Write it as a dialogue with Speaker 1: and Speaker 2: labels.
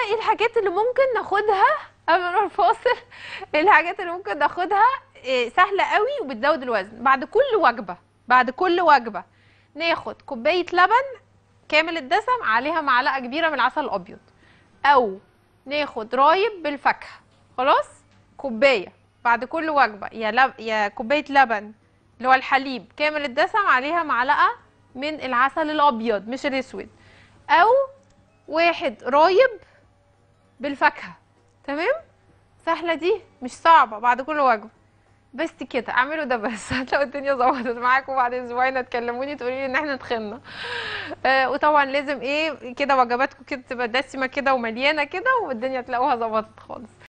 Speaker 1: ايه الحاجات اللي ممكن ناخدها قبل ما نروح الفاصل ايه الحاجات اللي ممكن ناخدها إيه سهله قوي وبتزود الوزن بعد كل وجبه بعد كل وجبه ناخد كوبايه لبن كامل الدسم عليها معلقه كبيره من العسل الابيض او ناخد رايب بالفاكهه خلاص كوبايه بعد كل وجبه يا لب... يا كوبايه لبن اللي هو الحليب كامل الدسم عليها معلقه من العسل الابيض مش الاسود او واحد رايب بالفاكهه تمام سهله دي مش صعبه بعد كل وجبه بس كده اعملوا ده بس هتلاقوا الدنيا ظبطت معاكم بعد اسبوعين تكلموني تقولي لي ان احنا تخنا آه وطبعا لازم ايه كده وجباتكم كده تبقى دسمه كده ومليانه كده والدنيا تلاقوها ظبطت خالص